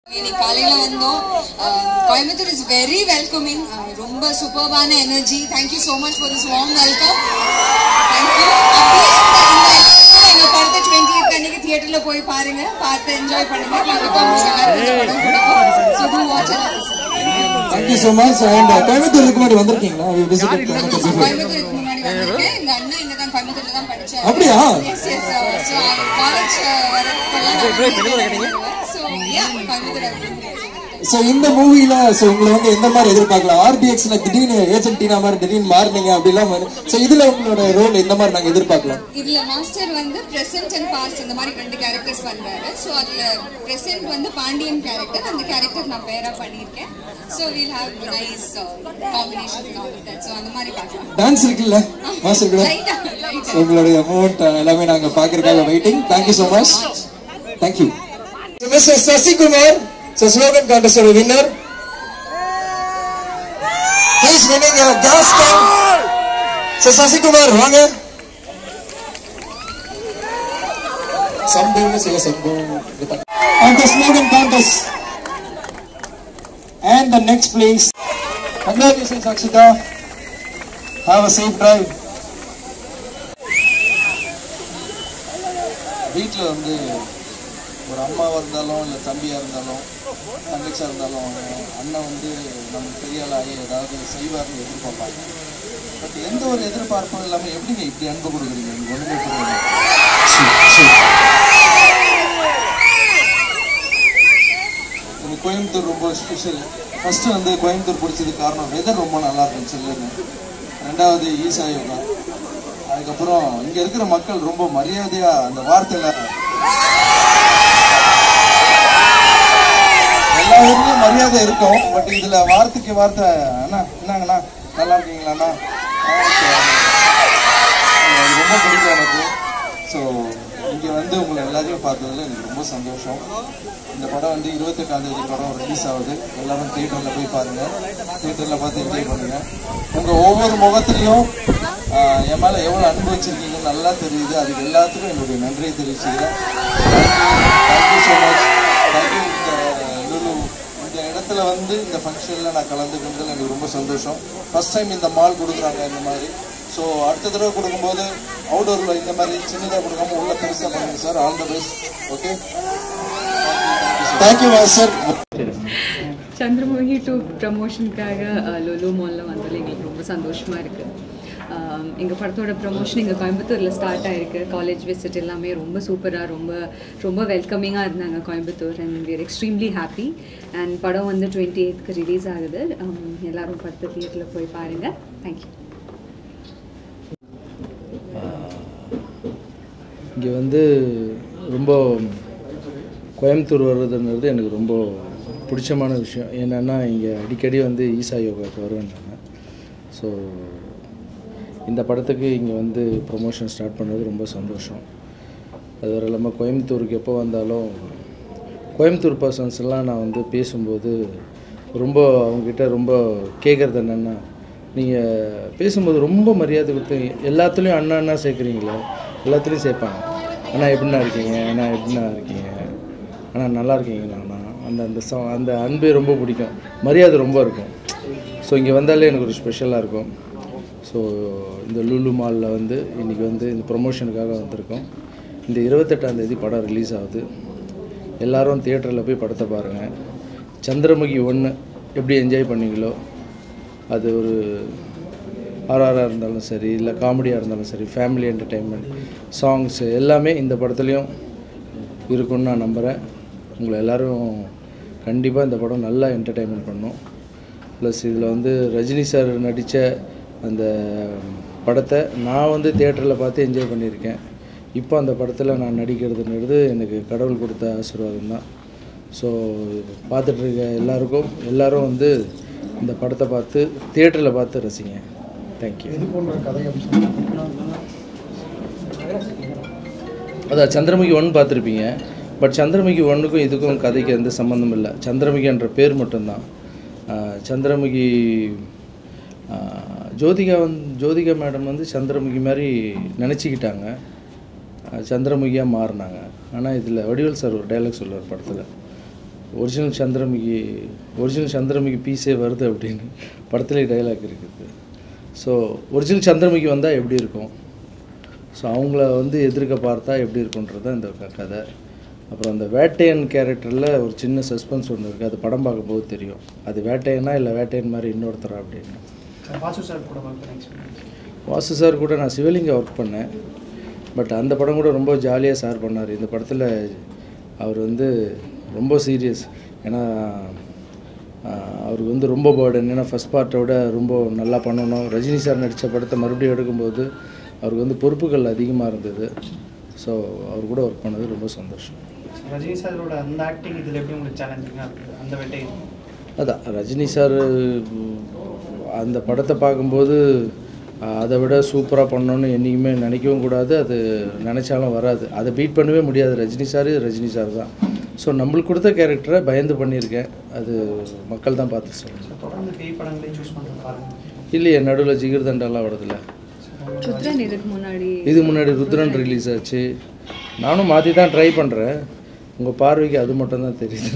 இன்னைக்கு காலையில வந்தோம் ah, Coimbatore is very welcoming ரொம்ப சூப்பர்பான energy thank you so much for this warm welcome thank you எங்க படத்தை டுவெண்ட்டி எய்த் அன்னைக்கு தியேட்டர்ல போய் பாருங்க பார்த்து என்ஜாய் பண்ணுங்க கண்டிப்பா உங்களுக்கு எல்லாருக்கும் இந்த படம் பிடிக்கும் so do watch thank you so much and கோயம்புத்தூருக்கு முன்னாடி வந்திருக்கீங்களா We visited கோயம்புத்தூர் before. கோயம்புத்தூருக்கு முன்னாடி வந்திருக்கேன் எங்க அண்ணன் இங்க தான் கோயம்புத்தூர்ல தான் படிச்சாரு அப்படியா? எஸ் எஸ் ஸோ காலேஜ் வரப்பெல்லாம் ஸோ யா கோயம்புத்தூர் ஸோ இந்த மூவில ஸோ உங்களை வந்து எந்த மாதிரி எதிர்பார்க்கலாம் ஆர்டிஎக்ஸ்ல திடீர்னு ஏஜென்ட் டீனா மாதிரி திடீர்னு மாறினீங்க அப்படிலாம் ஸோ இதுல உங்களோட ரோல் எந்த மாதிரி நாங்க எதிர்பார்க்கலாம் இதுல மாஸ்டர் வந்து பிரசன்ட் அண்ட் பாஸ்ட் இந்த மாதிரி ரெண்டு கேரக்டர்ஸ் பண்றாரு ஸோ அதுல பிரசன்ட் வந்து பாண்டியன் கேரக்டர் அந்த கேரக்டர் நான் பேரா பண்ணியிருக்கேன் so will have nice combination so அந்த மாதிரி பார்க்கலாம் டான்ஸ் இருக்குல்ல மாஸ்டர் கூட ரைட்டா ரைட்டா So, உங்களுடைய மூமெண்ட் எல்லாமே நாங்க பாக்குறதுக்காக waiting thank you so much thank you mister Sasikumar so slogan கான்டெஸ்டோட வின்னர் ப்ளீஸ் வின்னிங் கேஸ் கேன் ஸோ சசிகுமார் வாங்க சம்பவம் சில சம்பவம் and the slogan contest and the next place congratulations Akshita have a safe drive வீட்டில் வந்து ஒரு அம்மாவாக இருந்தாலும் இல்லை தம்பியாக இருந்தாலும் தங்கச்சியாக இருந்தாலும் அண்ணன் வந்து நமக்கு பெரிய ஆளாகி ஏதாவது செய்வார்னு எதிர்பார்ப்பாங்க பட் எந்த ஒரு எதிர்பார்ப்பும் இல்லாமல் எப்படிங்க இப்படி அன்பு கொடுக்குறீங்க எனக்கு ஒன்றுமே புரியல எனக்கு கோயம்புத்தூர் ரொம்ப ஸ்பெஷல் ஃபஸ்ட்டு வந்து கோயம்புத்தூர் பிடிச்சதுக்கு காரணம் வெதர் ரொம்ப நல்லா இருக்கும் சில்லுன்னு ரெண்டாவது ஈசா யோகா அதுக்கப்புறம் இங்க இருக்கிற மக்கள் ரொம்ப மரியாதையா அந்த வார்த்தையில எல்லா ஊர்லயும் மரியாதை இருக்கும் பட் இதுல வார்த்தைக்கு வார்த்தை அண்ணா என்னங்கண்ணா நல்லா இருக்கீங்களாண்ணா ஆ, okay. அது ரொம்ப பிடிக்கும் எனக்கு ஸோ இங்க வந்து உங்களை எல்லாரையும் பார்த்ததுல எனக்கு ரொம்ப சந்தோஷம் இந்த படம் வந்து இருபத்தெட்டாம் தேதி படம் ரிலீஸ் ஆகுது எல்லாரும் தியேட்டர்ல போய் பாருங்க தியேட்டர்ல பார்த்து என்ஜாய் பண்ணுங்க உங்க ஒவ்வொரு முகத்திலையும் ஆஹ், என் மேல எவ்வளவு அன்பு வச்சிருக்கீங்கன்னு நல்லா தெரியுது அதுக்கு எல்லாத்துக்கும் என்னுடைய நன்றியை தெரிவிச்சுக்கிறேன் தேங்க்யூ ஸோ மச் தேங்க்யூ இந்த லுலு இந்த இடத்துல வந்து இந்த ஃபங்க்ஷனில் நான் கலந்துக்கிறதுல எனக்கு ரொம்ப சந்தோஷம் ஃபர்ஸ்ட் டைம் இந்த மால் கொடுக்குறாங்க இந்த மாதிரி ஸோ அடுத்த தடவை கொடுக்கும்போது அவுடோரில் இந்த மாதிரி சின்னதாக கொடுக்காம உள்ள பெருசாக பண்ணுங்க sir all the best okay thank you master Chandramukhi two ப்ரமோஷனுக்காக லுலு மாலில் வந்ததில் எங்களுக்கு ரொம்ப சந்தோஷமாக இருக்குது எங்கள் படத்தோட ப்ரமோஷன் எங்கள் கோயம்புத்தூரில் ஸ்டார்ட் ஆயிருக்கு காலேஜ் விசிட் எல்லாமே ரொம்ப சூப்பராக ரொம்ப ரொம்ப வெல்கமிங்காக இருந்தாங்க Coimbatore and we're extremely happy and படம் வந்து டுவெண்ட்டி எய்த்க்கு ரிலீஸ் ஆகுது Um, எல்லாரும் படத்தை தியேட்டரில் போய் பாருங்கள் தேங்க்யூ இங்கே வந்து ரொம்ப கோயம்புத்தூர் வர்றதுன்றது எனக்கு ரொம்ப பிடிச்சமான விஷயம் என்னென்னா இங்கே அடிக்கடி வந்து ஈசா யோகாவுக்கு வருவேன் நான் ஸோ இந்த படத்துக்கு இங்கே வந்து ப்ரொமோஷன் ஸ்டார்ட் பண்ணது ரொம்ப சந்தோஷம் அது வரை இல்லாமல் கோயம்புத்தூருக்கு எப்போ வந்தாலும் கோயம்புத்தூர் பர்சன்ஸ் எல்லாம் நான் வந்து பேசும்போது ரொம்ப அவங்கக்கிட்ட ரொம்ப கேட்குறது என்னென்னா நீங்கள் பேசும்போது ரொம்ப மரியாதை கொடுத்து எல்லாத்துலேயும் அண்ணா அண்ணா சேர்க்குறீங்களே எல்லாத்துலேயும் சேர்ப்பாங்க அண்ணா எப்படிண்ணா இருக்கீங்க அண்ணா எப்படிண்ணா இருக்கீங்க அண்ணா நல்லா இருக்கீங்களா அண்ணா அந்த அந்த ச அந்த அன்பே ரொம்ப பிடிக்கும் மரியாதை ரொம்ப இருக்கும் ஸோ இங்கே வந்தாலே எனக்கு ஒரு ஸ்பெஷலாக இருக்கும் ஸோ இந்த லுலு மாலில் வந்து இன்றைக்கி வந்து இந்த ப்ரொமோஷனுக்காக வந்திருக்கோம் இந்த இருபத்தெட்டாம் தேதி படம் ரிலீஸ் ஆகுது எல்லாரும் தியேட்டரில் போய் படத்தை பாருங்கள் சந்திரமுகி ஒன்று எப்படி என்ஜாய் பண்ணீங்களோ அது ஒரு ஆர்ஆராக இருந்தாலும் சரி இல்லை காமெடியாக இருந்தாலும் சரி ஃபேமிலி என்டர்டெயின்மெண்ட் சாங்ஸு எல்லாமே இந்த படத்துலையும் இருக்கும்னு நான் நம்புகிறேன் உங்களை எல்லோரும் கண்டிப்பாக இந்த படம் நல்லா என்டர்டெயின்மெண்ட் பண்ணும் ப்ளஸ் இதில் வந்து ரஜினி சார் நடித்த அந்த படத்தை நான் வந்து தியேட்டரில் பார்த்து என்ஜாய் பண்ணியிருக்கேன் இப்போ அந்த படத்தில் நான் நடிக்கிறதுங்கிறது எனக்கு கடவுள் கொடுத்த ஆசீர்வாதம் தான் ஸோ பார்த்துட்டு இருக்க எல்லாருக்கும் எல்லாரும் வந்து இந்த படத்தை பார்த்து தியேட்டரில் பார்த்து ரசிங்க தேங்க்யூ அதான் சந்திரமுகி ஒன் பார்த்துருப்பீங்க பட் சந்திரமுகி ஒன்றுக்கும் இதுக்கும் கதைக்கு எந்த சம்மந்தம் இல்லை சந்திரமுகின்ற பேர் மட்டும்தான் ஆஹ் சந்திரமுகி ஆஹ் ஜோதிகா வந்து ஜோதிகா மேடம் வந்து சந்திரமுகி மாதிரி நினச்சிக்கிட்டாங்க சந்திரமுகியாக மாறினாங்க ஆனால் இதில் வடிவேல் சார் ஒரு டைலாக் சொல்லுவார் படத்தில் ஒரிஜினல் சந்திரமுகி ஒரிஜினல் சந்திரமுகி பீஸே வருது அப்படின்னு படத்துலேயே டைலாக் இருக்குது ஸோ ஒரிஜினல் சந்திரமுகி வந்தால் எப்படி இருக்கும் ஸோ அவங்கள வந்து எதிர்க்க பார்த்தா எப்படி இருக்குன்றது தான் இந்த க- கதை அப்புறம் அந்த வேட்டையன் கேரக்டரில் ஒரு சின்ன சஸ்பென்ஸ் ஒன்று இருக்குது அது படம் பார்க்கும்போது தெரியும் அது வேட்டையனா இல்லை வேட்டையன் மாதிரி இன்னொருத்தரா அப்படின்னு வாசு சார் கூட ஒர்க் பண்ண எக்ஸ்பீரியன்ஸ் வாசு சார் கூட நான் சிவலிங்க ஒர்க் பண்ணேன் பட் அந்த படம் கூட ரொம்ப ஜாலியாக சார் பண்ணார் இந்த படத்தில் அவர் வந்து ரொம்ப சீரியஸ் ஏன்னா ஆஹ், அவருக்கு வந்து ரொம்ப பேர்டன் ஏன்னா ஃபஸ்ட் பார்ட்டோட ரொம்ப நல்லா பண்ணணும் ரஜினி சார் நடித்த படத்தை மறுபடியும் எடுக்கும்போது அவருக்கு வந்து பொறுப்புகள் அதிகமாக இருந்தது ஸோ அவர் கூட ஒர்க் பண்ணது ரொம்ப சந்தோஷம் ரஜினி சாரோட அந்த ஆக்டிங் இதில் எப்படி உங்களுக்கு சேலஞ்சிங்காக இருக்குது அந்த வேட்டை அதான் ரஜினி சார் அந்த படத்தை பார்க்கும்போது அஹ், அதை விட சூப்பராக பண்ணணும்னு என்றைக்குமே நினைக்கவும் கூடாது அது நினச்சாலும் வராது அதை பீட் பண்ணவே முடியாது ரஜினி சார் ரஜினி சார் தான் ஸோ நம்மளுக்கு கொடுத்த கேரக்டரை பயந்து பண்ணியிருக்கேன் அது மக்கள் தான் பார்த்து சொல்லணும் தொடர்ந்து பேய் படங்களே சூஸ் பண்ணுறது பாருங்க இல்லையே நடுவில் ஜிகிர் தண்டாலாம் வருதுல்ல ருத்ரன் இதுக்கு முன்னாடி இது முன்னாடி ருத்ரன் ரிலீஸ் ஆச்சு நானும் மாற்றி தான் ட்ரை பண்ணுறேன் உங்கள் பார்வைக்கு அது மட்டும் தான் தெரியுது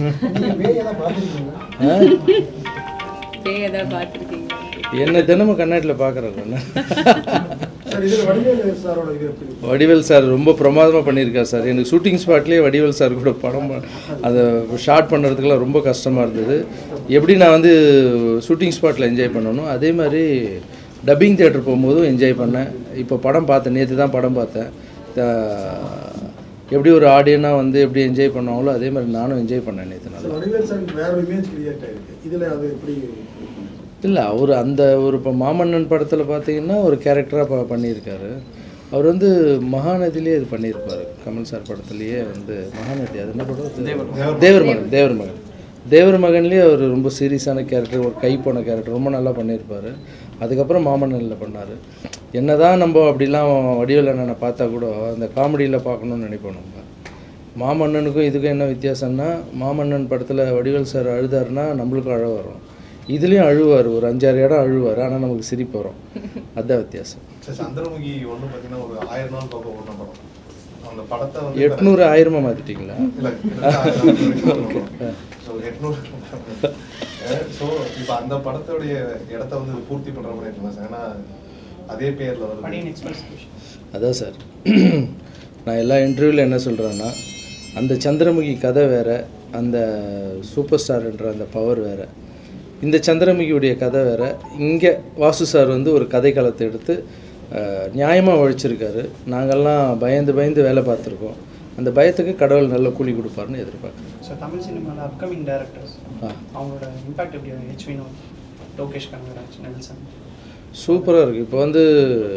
ஆ? பேய் ஏதாவது பார்த்துருக்கீங்க என்ன தினமும் கண்ணாடியில் பார்க்குறேன் சார் இதில் வடிவேலு சாரோட இது எப்படி வடிவேல் சார் ரொம்ப பிரமாதமாக பண்ணியிருக்கார் சார் எனக்கு ஷூட்டிங் ஸ்பாட்லேயே வடிவேல் சார் கூட படம் ப- அதை ஷார்ட் பண்ணுறதுக்குலாம் ரொம்ப கஷ்டமாக இருந்தது எப்படி நான் வந்து ஷூட்டிங் ஸ்பாட்டில் என்ஜாய் பண்ணணும் அதே மாதிரி டப்பிங் தியேட்டர் போகும்போதும் என்ஜாய் பண்ணேன் இப்போ படம் பார்த்தேன் நேற்று தான் படம் பார்த்தேன் த- எப்படி ஒரு ஆடியனாக வந்து எப்படி என்ஜாய் பண்ணாங்களோ அதே மாதிரி நானும் என்ஜாய் பண்ணேன் நேற்று நல்லா வடிவேல் சாருக்கு வேற இமேஜ் கிரியேட் ஆயிருக்கு இதில் அது எப்படி இல்லை அவர் அந்த ஒரு இப்போ மாமன்னன் படத்தில் பார்த்தீங்கன்னா ஒரு கேரக்டராக ப பண்ணியிருக்காரு அவர் வந்து மகாநதியிலே இது பண்ணியிருப்பார் கமல் சார் படத்துலேயே வந்து மகாநதி அது என்ன படம் தேவர் மகன் தேவர் மகன் தேவர் மகன்லேயே அவர் ரொம்ப சீரியஸான கேரக்டர் ஒரு கை போன கேரக்டர் ரொம்ப நல்லா பண்ணியிருப்பார் அதுக்கப்புறம் மாமன்னனில் பண்ணார் என்னதான் நம்ம அப்படிலாம் வடிவேல் அண்ணனை பார்த்தா கூட அந்த காமெடியில் பார்க்கணும்னு நினைப்போம் நம்ம மாமன்னனுக்கும் இதுக்கும் என்ன வித்தியாசம்னா மாமன்னன் படத்தில் வடிவேல் சார் அழுதாருன்னா நம்மளுக்கும் அழ வரும் இதுலேயும் அழுவார் ஒரு அஞ்சாறு இடம் அழுவார் ஆனால் நமக்கு சிரிப்பு வரும் அதுதான் வித்தியாசம் சரி, சந்திரமுகி ஒண்ணு பாத்தீங்கன்னா ஒரு ஆயிரம் நாள் பார்க்க ஓடின படம் அந்த படத்தை வந்து எட்நூறு ஆயிரமா மாற்றிட்டீங்களா இல்ல, கிட்டத்தட்ட ஆயிரம் நாள் வரைக்கும் ஓடின படம். So, எட்நூறு ஸோ இப்போ அந்த படத்துடைய இடத்த வந்து இது பூர்த்தி பண்ற மாதிரி இருக்குமா சார் ஏன்னா அதே பேர்ல வருது படியின் எக்ஸ்பிரஸ் அதான் சார் நான் எல்லா இன்டர்வியூவில் என்ன சொல்கிறேன்னா அந்த சந்திரமுகி கதை வேற அந்த சூப்பர் ஸ்டார்ன்ற அந்த பவர் வேற இந்த சந்திரமுகியுடைய கதை வேற இங்கே வாசு சார் வந்து ஒரு கதை காலத்தை எடுத்து நியாயமாக உழைச்சிருக்காரு நாங்கள்லாம் பயந்து பயந்து வேலை பார்த்துருக்கோம் அந்த பயத்துக்கு கடவுள் நல்ல கூலி கொடுப்பாருன்னு எதிர்பார்க்குறேன் ஸோ தமிழ் சினிமாவில் அப்கமிங் டேரக்டர்ஸ் ஆ. அவங்களோட இம்பாக்ட் எப்படி ஹெச் வினோத் லோகேஷ் கனகராஜ் நெல்சன் சூப்பராக இருக்குது இப்போ வந்து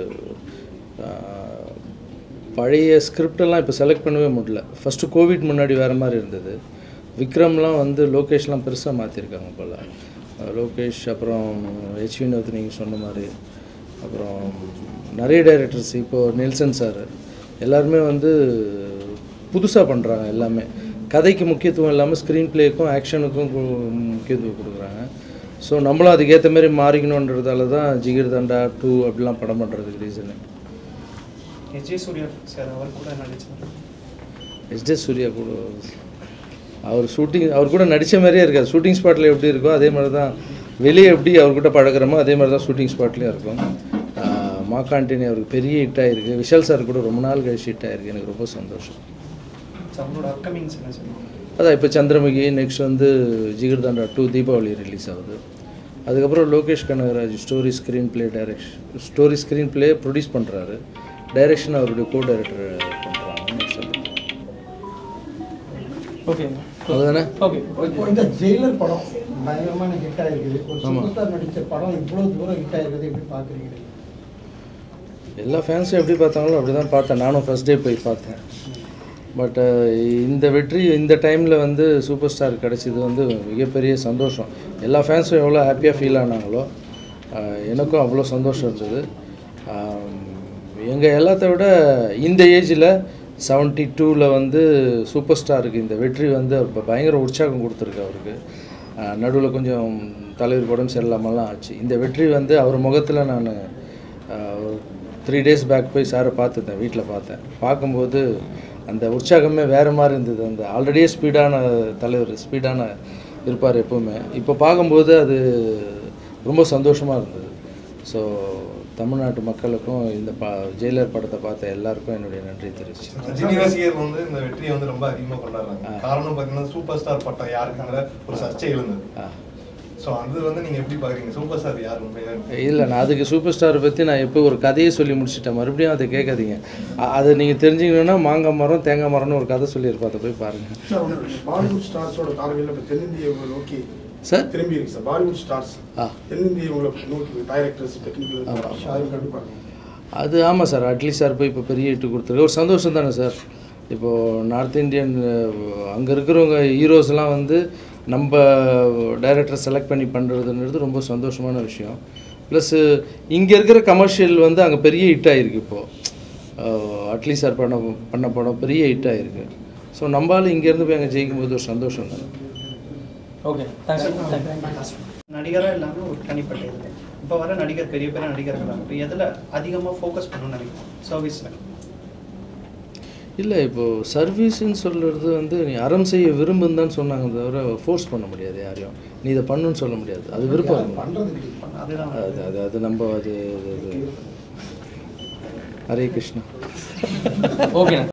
ஆஹ், பழைய ஸ்கிரிப்டெல்லாம் இப்போ செலக்ட் பண்ணவே முடியல ஃபஸ்ட்டு கோவிட் முன்னாடி வேறு மாதிரி இருந்தது விக்ரம்லாம் வந்து லோகேஷ்லாம் பெருசாக மாற்றிருக்காங்க போல் லோகேஷ் அப்புறம் ஹெச் வினோத் நீங்கள் சொன்ன மாதிரி அப்புறம் நிறைய டைரக்டர்ஸ் இப்போது நெல்சன் சார் எல்லாருமே வந்து புதுசாக பண்ணுறாங்க எல்லாமே கதைக்கு முக்கியத்துவம் இல்லாமல் ஸ்க்ரீன் ப்ளேக்கும் ஆக்ஷனுக்கும் முக்கியத்துவம் கொடுக்குறாங்க ஸோ நம்மளும் அதுக்கேற்ற மாதிரி மாறிக்கணுன்றதால தான் ஜிகிர் தண்டா டூ அப்படிலாம் படம் பண்ணுறதுக்கு ரீசனு எஸ் ஜே சூர்யா சார் அவர் கூட நடிச்சார் எஸ்டே சூர்யா கூட அவர் ஷூட்டிங் அவர் கூட நடித்த மாதிரியே இருக்காது ஷூட்டிங் ஸ்பாட்டில் எப்படி இருக்கோ அதே மாதிரி தான் வெளியே எப்படி அவர் கூட பழகுறோமோ அதே மாதிரி தான் ஷூட்டிங் ஸ்பாட்லேயும் இருக்கும் ஆஹ் மாக்காண்டினி அவருக்கு பெரிய ஹிட் ஆயிருக்கு விஷால் சார் கூட ரொம்ப நாள் கழிச்சு ஹிட் ஆயிருக்கு எனக்கு ரொம்ப சந்தோஷம் ஸோ அவங்களோட அப்கமிங்ஸ் என்ன சொல்லுவாங்க அதான் இப்போ சந்திரமுகி நெக்ஸ்ட் வந்து Jigarthanda two Deepavali release ஆகுது அதுக்கப்புறம் Lokesh Kanagaraj story screenplay direction story screenplay produce பண்ணுறாரு டைரக்ஷன் அவருடைய கோ டைரக்டர் பண்ணுறாங்க ஓகே அதுதானே ஓகே இப்போ இந்த ஜெயிலர் படம் பயங்கரமான ஹிட் ஆயிருக்குது ஒரு சூப்பர் ஸ்டார் நடிச்ச படம் இவ்வளவு தூரம் ஹிட் ஆயிருக்குது எப்படி பாக்குறீங்க எல்லா ஃபேன்ஸும் எப்படி பார்த்தாங்களோ அப்படி தான் பார்த்தேன் நானும் ஃபஸ்ட் டே போய் பார்த்தேன் பட் இந்த வெற்றி இந்த டைமில் வந்து சூப்பர் ஸ்டார் கிடச்சிது வந்து மிகப்பெரிய சந்தோஷம் எல்லா ஃபேன்ஸும் எவ்வளோ ஹாப்பியாக ஃபீல் ஆனாங்களோ அஹ், எனக்கும் அவ்வளோ சந்தோஷம் இருந்தது எங்கள் எல்லாத்த விட இந்த ஏஜில் செவன்ட்டி டூவில் வந்து சூப்பர் ஸ்டாருக்கு இந்த வெற்றி வந்து அவர் ப- பயங்கர உற்சாகம் கொடுத்துருக்கு அவருக்கு நடுவில் கொஞ்சம் தலைவர் உடம்பு சரியில்லாமலாம் ஆச்சு இந்த வெற்றி வந்து அவர் முகத்தில் நான் த்ரீ டேஸ் பேக் போய் சாரை பார்த்துருந்தேன் வீட்டில் பார்த்தேன் பார்க்கும்போது அந்த உற்சாகமே வேறு மாதிரி இருந்தது அந்த ஆல்ரெடியே ஸ்பீடான தலைவர் ஸ்பீடான இருப்பார் எப்போவுமே இப்போ பார்க்கும்போது அது ரொம்ப சந்தோஷமாக இருந்தது ஸோ தமிழ்நாட்டு மக்களுக்கும் இந்த பா ஜெயிலர் படத்தை பார்த்த எல்லாருக்கும் என்னுடைய நன்றி தெரிவிச்சு ரஜினி ரசிகர் வந்து இந்த வெற்றியை வந்து ரொம்ப அதிகமா கொண்டாடுறாங்க காரணம் பாத்தீங்கன்னா சூப்பர் ஸ்டார் பட்டம் யாருக்குங்கிற ஒரு சர்ச்சை எழுந்தது சோ அது வந்து நீங்க எப்படி பாக்குறீங்க சூப்பர் ஸ்டார் யார் உண்மையா இல்லை நான் அதுக்கு சூப்பர் ஸ்டாரை பற்றி நான் எப்போ ஒரு கதையை சொல்லி முடிச்சிட்டேன் மறுபடியும் அதை கேட்காதீங்க அ- அதை நீங்கள் தெரிஞ்சுக்கணுன்னா மாங்காய் மரம் தேங்காய் மரம்னு ஒரு கதை சொல்லியிருப்பேன் அதை போய் பாருங்கள் சார் ஒண்ணு இல்ல. பாலிவுட் ஸ்டார்ஸோட பார்வையில் இப்போ தென்னிந்திய நோக்கி சார் திரும்பி இருக்கு சார் பாலிவுட் ஸ்டார்ஸ் ஆ. தென்னிந்திய உங்களை நோக்கி டைரக்டர்ஸ் டெக்னிக்கல் அது கண்டிப்பாக அது ஆமாம் சார் அட்லீஸ்ட் சார் போய் இப்போ பெரிய இட்டு கொடுத்துருக்கு ஒரு சந்தோஷம் தானே சார் இப்போது நார்த் இந்தியன் அங்கே இருக்கிறவங்க ஹீரோஸ்லாம் வந்து நம்ம டைரக்டர் செலக்ட் பண்ணி பண்ணுறதுன்றது ரொம்ப சந்தோஷமான விஷயம் ப்ளஸ்ஸு இங்கே இருக்கிற கமர்ஷியல் வந்து அங்கே பெரிய ஹிட் ஆகிருக்கு இப்போது அட்லி சார் பண்ண பண்ண படம் பெரிய ஹிட் ஆகிருக்கு ஸோ நம்மளால இங்கேருந்து போய் அங்கே ஜெயிக்கும் போது ஒரு சந்தோஷம் தானே ஓகே நடிகராக இல்லாமல் ஒரு தனிப்பட்ட இது இப்போ வர நடிகர் பெரிய பெரிய நடிகர்கள் இப்போ எதில் அதிகமாக ஃபோக்கஸ் பண்ணணும்னு நினைக்கிறேன் சர்வீஸில் இல்லை இப்போது சர்வீஸ்ன்னு சொல்கிறது வந்து நீ அறம் செய்ய விரும்புன்னு தான் சொன்னாங்க தவிர ஃபோர்ஸ் பண்ண முடியாது யாரையும் நீ இதை பண்ணுன்னு சொல்ல முடியாது அது விருப்பம் இருக்கணும். பண்ணுறது அதுதான் அது அது அது நம்ம அது அது- அது ஹரே கிருஷ்ணா ஓகே